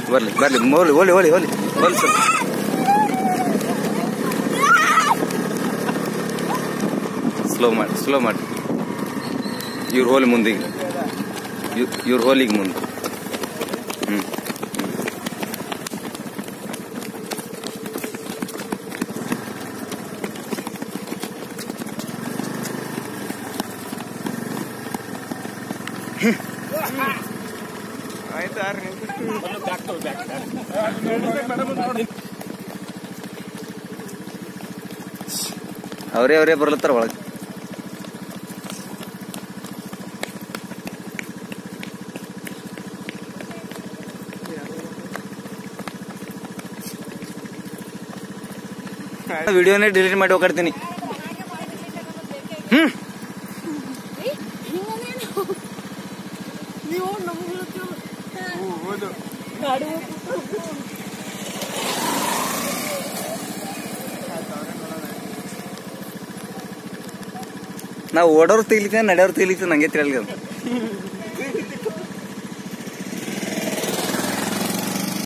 ಬರ್ಲಿ ಬರ್ಲಿ ಹೋಲಿ ಹೋಲಿ ಹೋಲಿ ಹೋಲಿ ಹೋಲಿ ಸರ್ ಸ್ಲೋ ಮಾಡಿ ಸ್ಲೋ ಮಾಡಿ ಇವ್ರ ಹೋಲಿ ಮುಂದಿಗೆ ಇವ್ರ ಹೋಲಿಗೆ ಮುಂದೆ ಹ್ಮ್ ಅವರೇ ಅವರೇ ಬರ್ಲತ್ತಾರ ಒಳಗೆ ವಿಡಿಯೋನೇ ಡಿಲೀಟ್ ಮಾಡಿ ಹೋಗ್ತೀನಿ ಹ್ಮ್ ನೀವು ನಮ್ಗೆ ಗಾಡಿ ನಾವು ಓಡೋರು ತೆಗಿಲಿಕ್ಕೆ ನಡೆಯೋರು ತೆಗಿಲಿಕ್ಕೆ ನಂಗೆ ತಿಳಿಯಲ್ಲ